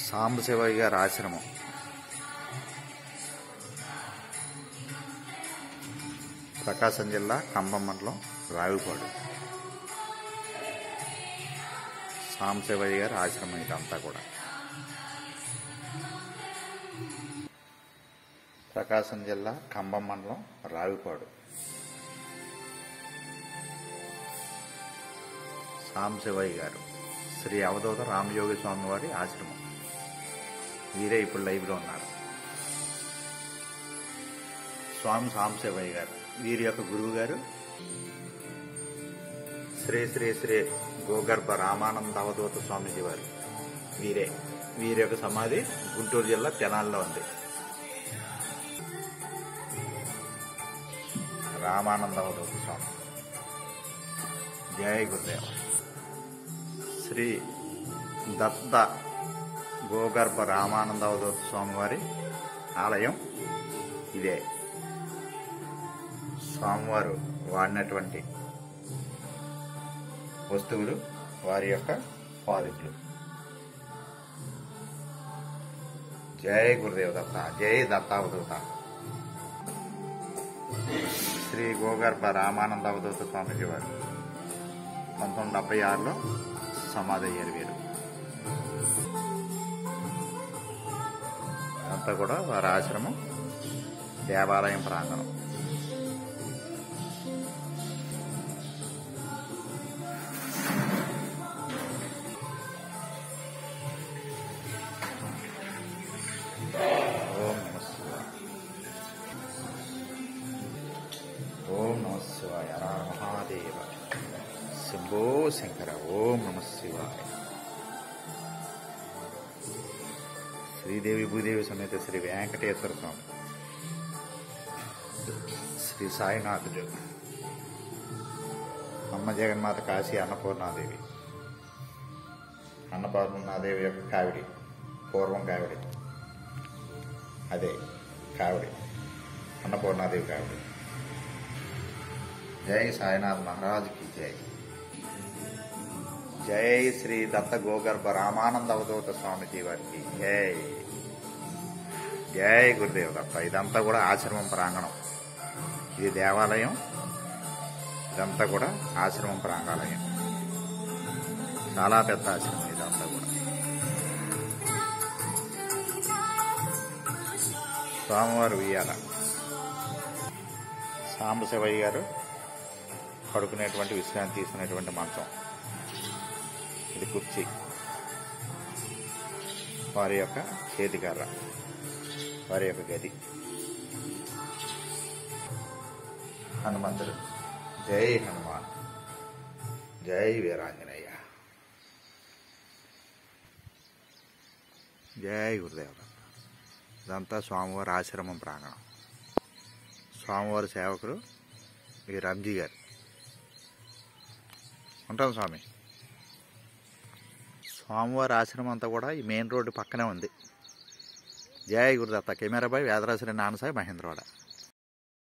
సాంబశివయ్య గారి ఆశ్రమం ప్రకాశం జిల్లా కంబం మండలం రావిపాడు సాంబశివయ్య గారి ఆశ్రమం ఇదంతా కూడా ప్రకాశం జిల్లా కంబం మండలం రావిపాడు సాంబశివయ్య గారు శ్రీ అవధూత రామయోగి స్వామి వారి ఆశ్రమం వీరే ఇప్పుడు లైవ్లో ఉన్నారు స్వామి సాంబశివయ్య గారు వీరి యొక్క గురువు గారు శ్రీ శ్రీ శ్రీ గోగర్భ రామానంద అవధూత స్వామిజీ వారు వీరే వీరి యొక్క సమాధి గుంటూరు జిల్లా తెనాల్లో ఉంది రామానంద అవధూత స్వామి జయ గురుదేవ శ్రీ దత్త గోగర్భ రామానంద అవధూత స్వామి వారి ఆలయం ఇదే స్వామివారు వాడినటువంటి వస్తువులు వారి యొక్క పాదుకులు జై గురుదేవ దత్త జై దత్తావధూత శ్రీ గోగర్భ రామానంద అవధూత స్వామిజీ వారు పంతొమ్మిది డెబ్బై ఆరులో సమాధి అయ్యారు వీరు అంతా కూడా వారి ఆశ్రమం దేవాలయం ప్రాంగణం ఓం నమ శివాయ ఓం నమ శివాయ హర మహాదేవ శంభో శంకర ఓం నమ శివాయ శ్రీదేవి భూదేవి సమేత శ్రీ వెంకటేశ్వర స్వామి శ్రీ సాయినాథుడు అమ్మ జగన్మాత కాశీ అన్నపూర్ణాదేవి అన్నపూర్ణాదేవి యొక్క కావిడి పూర్వం కావిడి అదే కావిడి అన్నపూర్ణాదేవి కావిడి జై సాయినాథ్ మహారాజ్కి జై జై శ్రీ దత్త గోగర్భ రామానంద అవధూత స్వామిజీ వారికి జై జై గురుదేవ్ దత్త ఇదంతా కూడా ఆశ్రమం ప్రాంగణం ఇది దేవాలయం ఇదంతా కూడా ఆశ్రమం ప్రాంగాలయం చాలా పెద్ద ఆశ్రమం ఇదంతా కూడా స్వామివారు ఉయ్యాల సాంబశివయ్య గారు పడుకునేటువంటి విశ్రాంతి తీసుకునేటువంటి మంచం ఇది కుర్చీ వారి యొక్క చేతికర్ర వారి యొక్క గది హనుమంతుడు జై హనుమాన్ జై వీరాంజనేయ జై గురుదేవ ఇదంతా స్వామివారి ఆశ్రమం ప్రాంగణం స్వామివారి సేవకులు ఈ రంజీ గారు ఉంటాం స్వామి స్వామివారి ఆశ్రమం అంతా కూడా ఈ మెయిన్ రోడ్డు పక్కనే ఉంది జై గురుదత్త కెమెరా బాయ్ వేదరాశ్రీ నాన్నసాయి మహేంద్రవాడ